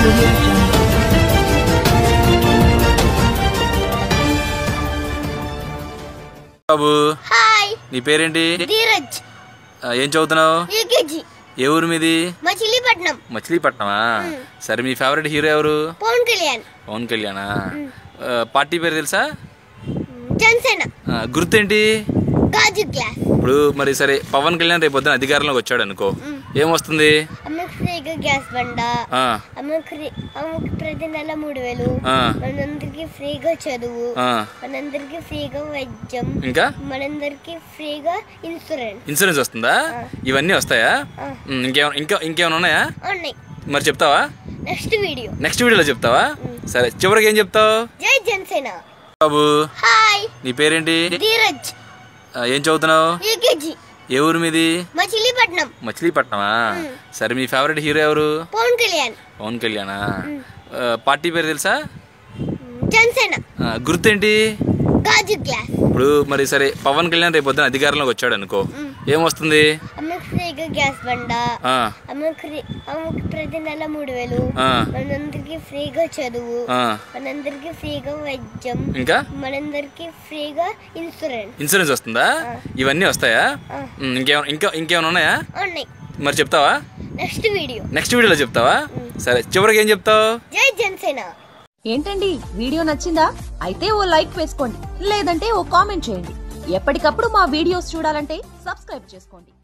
audio jungle. బాబు hi నీ పేరేంటి ధీరజ్ ఆ, ఏం చదువుతున్నావు యూకేజీ ఏ ఊరు మీది మచిలీపట్నం మచిలీపట్నమా సరే మీ ఫేవరెట్ హీరో ఎవరు పవన్ కళ్యాణ్ పవన్ కళ్యాణా ఆ, పార్టీ పేరు తెలుసా జనసేన ఆ, గుర్తేంటి గాజు గ్లాస్ ఇప్పుడు మరి సరే పవన్ కళ్యాణ్ రేపు పొద్దున అధికారంలోకి వచ్చాడు అనుకో ఏమొస్తుంది అమ్మకి ఫ్రీగా గ్యాస్ బండ ఆ, అమ్మకి ఫ్రీ- అమ్మకి ప్రతి నెల మూడు వేలు ఆ, మనందరికి ఫ్రీగా చదువు ఆ. మనందరికి ఫ్రీగా వైద్యం ఇంకా మనందరికి ఫ్రీగా ఇన్సూరెన్స్ ఇన్సూరెన్స్ వస్తుందా ఇవన్నీ వస్తాయా ఆ. ఉమ్, ఇంకేమైనా ఇంకా ఇంకేమైనా ఉన్నాయా ఉన్నాయి మరి చెప్తావా నెక్స్ట్ వీడియో నెక్స్ట్ వీడియోలో చెప్తావా సరే చివరికి ఏం చెప్తావు జై జనసేన బాబు హాయ్ నీ పేరేంటి ధీరజ్ ఆ, ఏం చదువుతున్నావు యూకేజీ ఏ ఊరు మీది మచిలీపట్నం మచిలీపట్నమా సరే మీ ఫేవరెట్ హీరో ఎవరు పవన్ కళ్యాణ్ పవన్ కళ్యాణా ఆ, పార్టీ పేరు తెలుసా జనసేన ఆ, గుర్తేంటి గాజు గ్లాస్ ఇప్పుడు మరి సరే పవన్ కళ్యాణ్ రేపు పొద్దున అధికారంలోకి వచ్చాడు అనుకో ఏమొస్తుంది అమ్మకి ఫ్రీగా గ్యాస్ బండ ఆ, అమ్మకి ఫ్రీ- అమ్మకి ప్రతి నెల మూడు వేలు ఆ, మనందరికి ఫ్రీగా చదువు ఆ. మనందరికి ఫ్రీగా వైద్యం ఇంకా మనందరికి ఫ్రీగా ఇన్సూరెన్స్ ఇన్సూరెన్స్ వస్తుందా ఇవన్నీ వస్తాయా ఉమ్, ఇంకేమైనా ఇంకా ఇంకేమైనా ఉన్నాయా ఉన్నాయి మరి చెప్తావా నెక్స్ట్ వీడియో నెక్స్ట్ వీడియోలో చెప్తావా సరే చివరికి ఏం చెప్తావు జై జనసేన ఏంటండి వీడియో నచ్చిందా అయితే ఓ లైక్ వేసుకోండి లేదంటే ఓ కామెంట్ చేయండి ఎప్పటికప్పుడు మా వీడియోస్ చూడాలంటే సబ్స్క్రైబ్ చేసుకోండి